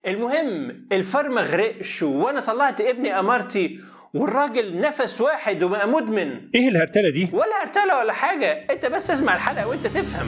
المهم الفار ما غرقش وانا طلعت ابني امارتي والراجل نفس واحد وبقى مدمن ايه الهرتله دي ولا هرتله ولا حاجه انت بس اسمع الحلقه وانت تفهم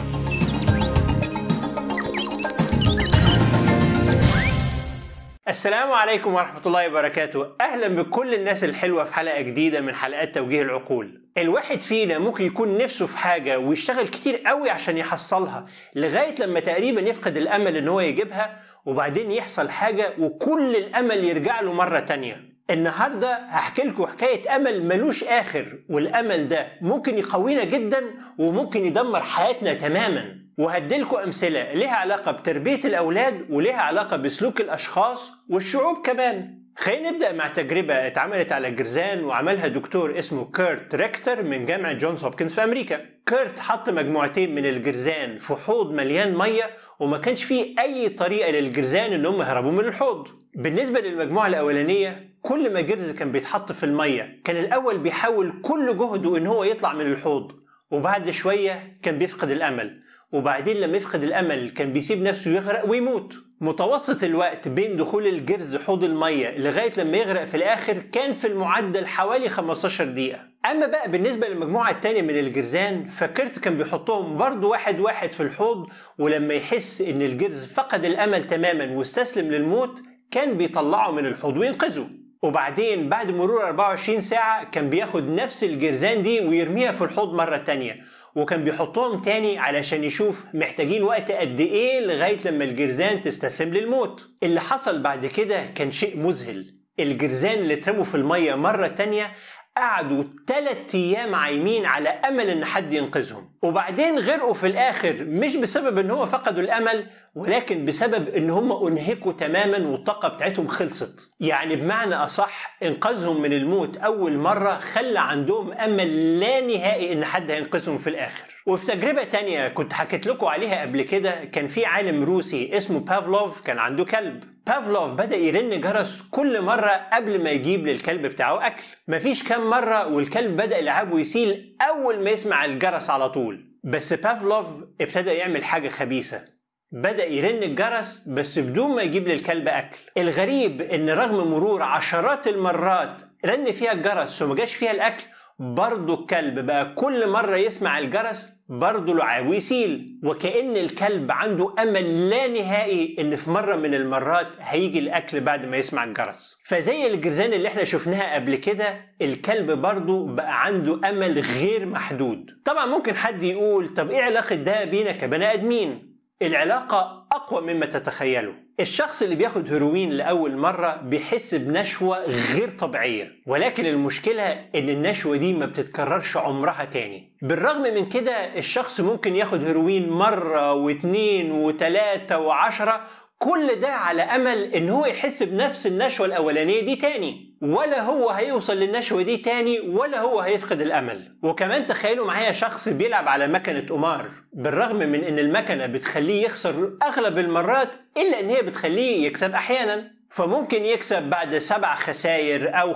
السلام عليكم ورحمة الله وبركاته أهلا بكل الناس الحلوة في حلقة جديدة من حلقات توجيه العقول الواحد فينا ممكن يكون نفسه في حاجة ويشتغل كتير قوي عشان يحصلها لغاية لما تقريبا يفقد الأمل إن هو يجيبها وبعدين يحصل حاجة وكل الأمل يرجع له مرة تانية النهارده هحكي لكم حكايه امل ملوش اخر والامل ده ممكن يقوينا جدا وممكن يدمر حياتنا تماما وهديلكم امثله ليها علاقه بتربيه الاولاد وليها علاقه بسلوك الاشخاص والشعوب كمان خلينا نبدا مع تجربه اتعملت على الجرذان وعملها دكتور اسمه كيرت ريكتر من جامعه جونز هوبكنز في امريكا كيرت حط مجموعتين من الجرذان في حوض مليان ميه وما كانش فيه اي طريقه للجرذان ان هم يهربوا من الحوض بالنسبه للمجموعه الاولانيه كل ما جرز كان بيتحط في الميه كان الاول بيحاول كل جهده ان هو يطلع من الحوض وبعد شويه كان بيفقد الامل وبعدين لما يفقد الامل كان بيسيب نفسه يغرق ويموت متوسط الوقت بين دخول الجرز حوض الميه لغايه لما يغرق في الاخر كان في المعدل حوالي 15 دقيقه اما بقى بالنسبه للمجموعه التانية من الجرزان فكرت كان بيحطهم برضه واحد واحد في الحوض ولما يحس ان الجرز فقد الامل تماما واستسلم للموت كان بيطلعه من الحوض وينقذه وبعدين بعد مرور 24 ساعة كان بياخد نفس الجرزان دي ويرميها في الحوض مرة تانية وكان بيحطهم تاني علشان يشوف محتاجين وقت قد ايه لغاية لما الجرزان تستسلم للموت اللي حصل بعد كده كان شيء مذهل الجرزان اللي اترموا في المية مرة تانية قعدوا تلات ايام عايمين على امل ان حد ينقذهم وبعدين غرقوا في الاخر مش بسبب ان هو فقدوا الامل ولكن بسبب ان هم انهكوا تماما والطاقه بتاعتهم خلصت يعني بمعنى اصح انقاذهم من الموت اول مره خلى عندهم امل لا نهائي ان حد هينقذهم في الاخر وفي تجربة تانية كنت حكيت لكم عليها قبل كده كان في عالم روسي اسمه بافلوف كان عنده كلب بافلوف بدأ يرن جرس كل مرة قبل ما يجيب للكلب بتاعه أكل مفيش كام مرة والكلب بدأ يلعبه يسيل أول ما يسمع الجرس على طول بس بافلوف ابتدى يعمل حاجة خبيثة بدأ يرن الجرس بس بدون ما يجيب للكلب أكل الغريب إن رغم مرور عشرات المرات رن فيها الجرس وما جاش فيها الأكل برضه الكلب بقى كل مرة يسمع الجرس برضه لعاب ويسيل وكأن الكلب عنده أمل لا نهائي إن في مرة من المرات هيجي الأكل بعد ما يسمع الجرس فزي الجرزان اللي احنا شفناها قبل كده الكلب برضه بقى عنده أمل غير محدود طبعا ممكن حد يقول طب إيه علاقة ده بينا كبني آدمين العلاقة أقوى مما تتخيلوا الشخص اللي بياخد هيروين لأول مرة بيحس بنشوة غير طبيعية ولكن المشكلة إن النشوة دي ما بتتكررش عمرها تاني بالرغم من كده الشخص ممكن ياخد هيروين مرة واتنين وتلاتة وعشرة كل ده على أمل إن هو يحس بنفس النشوة الأولانية دي تاني ولا هو هيوصل للنشوة دي تاني ولا هو هيفقد الأمل وكمان تخيلوا معايا شخص بيلعب على مكنة قمار بالرغم من إن المكنة بتخليه يخسر أغلب المرات إلا إن هي بتخليه يكسب أحيانا فممكن يكسب بعد سبع خساير أو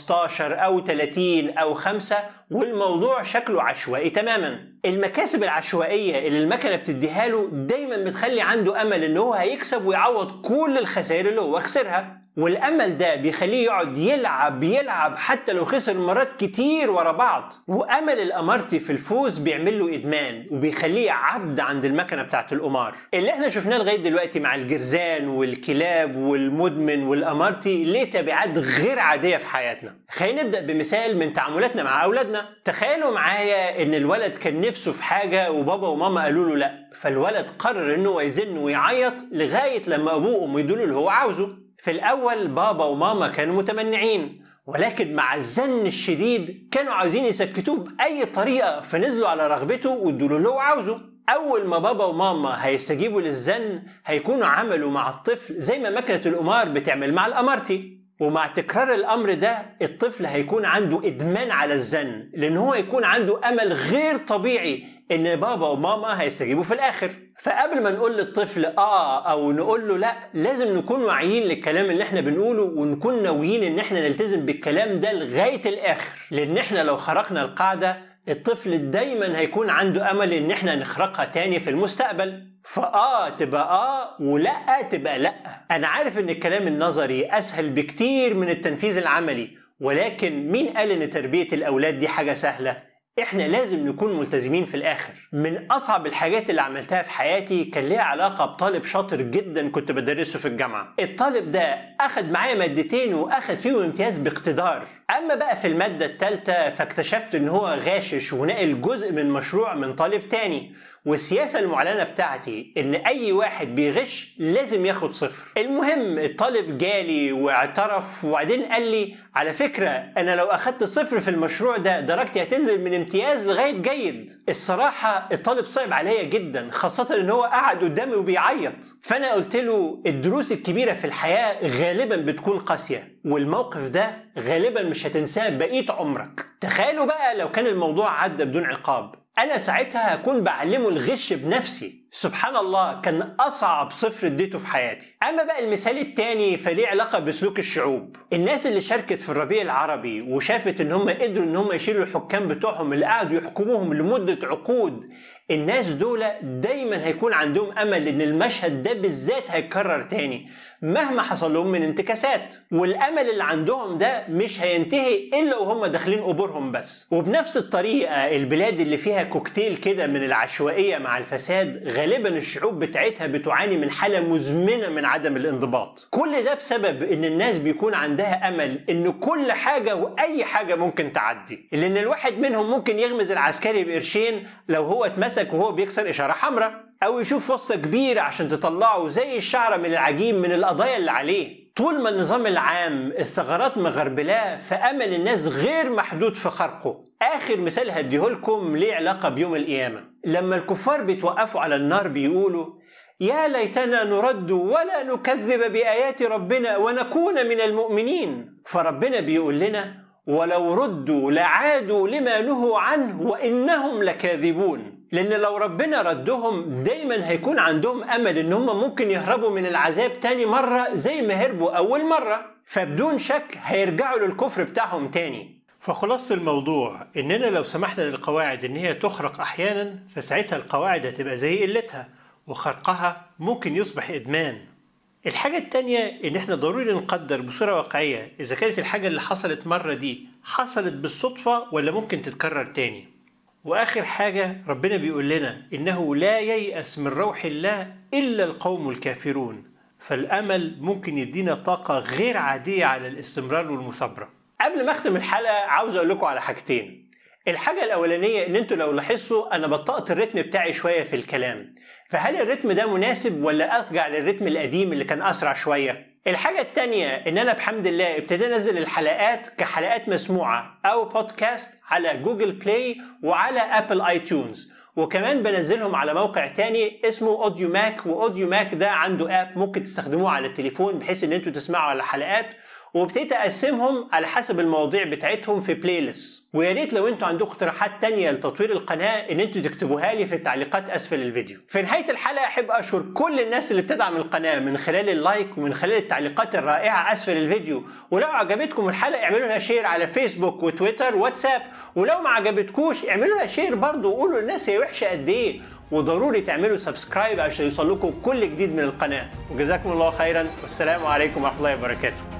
15 أو 30 أو 5 والموضوع شكله عشوائي تماما المكاسب العشوائية اللي المكنة بتديها له دايما بتخلي عنده أمل إن هو هيكسب ويعوض كل الخسائر اللي هو خسرها والامل ده بيخليه يقعد يلعب يلعب حتى لو خسر مرات كتير ورا بعض وامل الامارتي في الفوز بيعمل له ادمان وبيخليه عبد عند المكنه بتاعت القمار اللي احنا شفناه لغايه دلوقتي مع الجرزان والكلاب والمدمن والامارتي ليه تبعات غير عاديه في حياتنا خلينا نبدا بمثال من تعاملاتنا مع اولادنا تخيلوا معايا ان الولد كان نفسه في حاجه وبابا وماما قالوا له لا فالولد قرر انه يزن ويعيط لغايه لما ابوه وامه يدوا له اللي هو عاوزه في الأول بابا وماما كانوا متمنعين ولكن مع الزن الشديد كانوا عاوزين يسكتوه بأي طريقة فنزلوا على رغبته وادوا له اللي هو عاوزه أول ما بابا وماما هيستجيبوا للزن هيكونوا عملوا مع الطفل زي ما مكنة القمار بتعمل مع الأمارتي ومع تكرار الأمر ده الطفل هيكون عنده إدمان على الزن لأن هو يكون عنده أمل غير طبيعي ان بابا وماما هيستجيبوا في الاخر فقبل ما نقول للطفل اه او نقول له لا لازم نكون واعيين للكلام اللي احنا بنقوله ونكون ناويين ان احنا نلتزم بالكلام ده لغايه الاخر لان احنا لو خرقنا القاعده الطفل دايما هيكون عنده امل ان احنا نخرقها تاني في المستقبل فآه تبقى آه ولا تبقى لأ أنا عارف إن الكلام النظري أسهل بكتير من التنفيذ العملي ولكن مين قال إن تربية الأولاد دي حاجة سهلة؟ احنا لازم نكون ملتزمين في الاخر من اصعب الحاجات اللي عملتها في حياتي كان ليها علاقه بطالب شاطر جدا كنت بدرسه في الجامعه الطالب ده اخد معايا مادتين واخد فيهم امتياز باقتدار اما بقى في الماده الثالثه فاكتشفت ان هو غاشش ونقل جزء من مشروع من طالب تاني والسياسة المعلنة بتاعتي إن أي واحد بيغش لازم ياخد صفر. المهم الطالب جالي واعترف وبعدين قال لي على فكرة أنا لو أخدت صفر في المشروع ده درجتي هتنزل من امتياز لغاية جيد. الصراحة الطالب صعب عليا جدا خاصة إن هو قاعد قدامي وبيعيط. فأنا قلت له الدروس الكبيرة في الحياة غالبا بتكون قاسية والموقف ده غالبا مش هتنساه بقية عمرك. تخيلوا بقى لو كان الموضوع عدى بدون عقاب انا ساعتها هكون بعلمه الغش بنفسي سبحان الله كان اصعب صفر اديته في حياتي اما بقى المثال التاني فليه علاقه بسلوك الشعوب الناس اللي شاركت في الربيع العربي وشافت ان هم قدروا ان هم يشيلوا الحكام بتوعهم اللي قعدوا يحكموهم لمده عقود الناس دول دايما هيكون عندهم امل ان المشهد ده بالذات هيتكرر تاني مهما حصل لهم من انتكاسات والامل اللي عندهم ده مش هينتهي الا وهم داخلين قبورهم بس وبنفس الطريقه البلاد اللي فيها كوكتيل كده من العشوائيه مع الفساد غالبا الشعوب بتاعتها بتعاني من حاله مزمنه من عدم الانضباط كل ده بسبب ان الناس بيكون عندها امل ان كل حاجه واي حاجه ممكن تعدي لان الواحد منهم ممكن يغمز العسكري بقرشين لو هو اتمسك وهو بيكسر اشاره حمراء او يشوف واسطه كبيره عشان تطلعه زي الشعره من العجين من القضايا اللي عليه طول ما النظام العام الثغرات مغربلاه فامل الناس غير محدود في خرقه اخر مثال هديهولكم ليه علاقه بيوم القيامه لما الكفار بيتوقفوا على النار بيقولوا يا ليتنا نرد ولا نكذب بايات ربنا ونكون من المؤمنين فربنا بيقول لنا ولو ردوا لعادوا لما نهوا عنه وانهم لكاذبون لان لو ربنا ردهم دايما هيكون عندهم امل ان هم ممكن يهربوا من العذاب تاني مره زي ما هربوا اول مره فبدون شك هيرجعوا للكفر بتاعهم تاني فخلاصة الموضوع اننا لو سمحنا للقواعد ان هي تخرق احيانا فساعتها القواعد هتبقى زي قلتها وخرقها ممكن يصبح ادمان الحاجة التانية إن إحنا ضروري نقدر بصورة واقعية إذا كانت الحاجة اللي حصلت مرة دي حصلت بالصدفة ولا ممكن تتكرر تاني. وآخر حاجة ربنا بيقول لنا إنه لا ييأس من روح الله إلا القوم الكافرون. فالأمل ممكن يدينا طاقة غير عادية على الاستمرار والمثابرة. قبل ما أختم الحلقة عاوز أقول لكم على حاجتين. الحاجة الأولانية إن أنتوا لو لاحظتوا أنا بطأت الريتم بتاعي شوية في الكلام. فهل الريتم ده مناسب ولا ارجع للريتم القديم اللي كان اسرع شويه الحاجة التانية إن أنا بحمد الله ابتديت أنزل الحلقات كحلقات مسموعة أو بودكاست على جوجل بلاي وعلى أبل آي تيونز وكمان بنزلهم على موقع تاني اسمه اوديو ماك واوديو ماك ده عنده اب ممكن تستخدموه على التليفون بحيث ان انتوا تسمعوا على الحلقات وابتديت اقسمهم على حسب المواضيع بتاعتهم في بلاي ليست ويا ريت لو انتوا عندكم اقتراحات تانية لتطوير القناة ان انتوا تكتبوها لي في التعليقات اسفل الفيديو في نهاية الحلقة احب اشكر كل الناس اللي بتدعم القناة من خلال اللايك ومن خلال التعليقات الرائعة اسفل الفيديو ولو عجبتكم الحلقة اعملوا لها شير على فيسبوك وتويتر واتساب ولو ما عجبتكوش اعملوا لها شير برضه وقولوا للناس هي وحشة قد ايه وضروري تعملوا سبسكرايب عشان يوصل لكم كل جديد من القناة وجزاكم الله خيرا والسلام عليكم ورحمة الله وبركاته